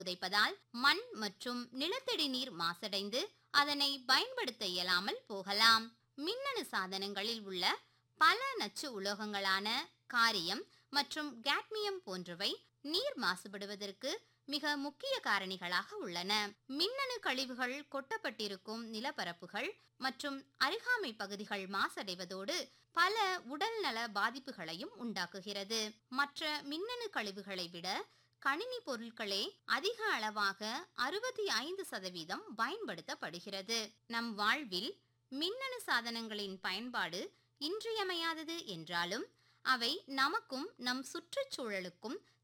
புதைப்பதால் மண் மற்றும் நிலத்தடி நீர் மாசடைந்து அதனை பயன்படுத்த இயலாமல் போகலாம் மின்னணு சாதனங்களில் உள்ள பல நச்சு உலோகங்களான காரியம் மற்றும் கேட்மியம் போன்றவை நீர் மாசுபடுவதற்கு மிக முக்கிய காரணிகளாக உள்ளன மின்னணு கழிவுகள் கொட்டப்பட்டிருக்கும் நிலப்பரப்புகள் மற்றும் அருகாமை பகுதிகள் மாசடைவதோடு பல உடல்நல பாதிப்புகளையும் உண்டாக்குகிறது மற்ற மின்னணு கழிவுகளை விட கணினி பொருட்களே அதிக அளவாக அறுபத்தி ஐந்து சதவீதம் பயன்படுத்தப்படுகிறது நம் வாழ்வில் மின்னணு சாதனங்களின் பயன்பாடு இன்றியமையாதது என்றாலும் அவை நமக்கும் நம் சுற்றுச்சூழலுக்கும்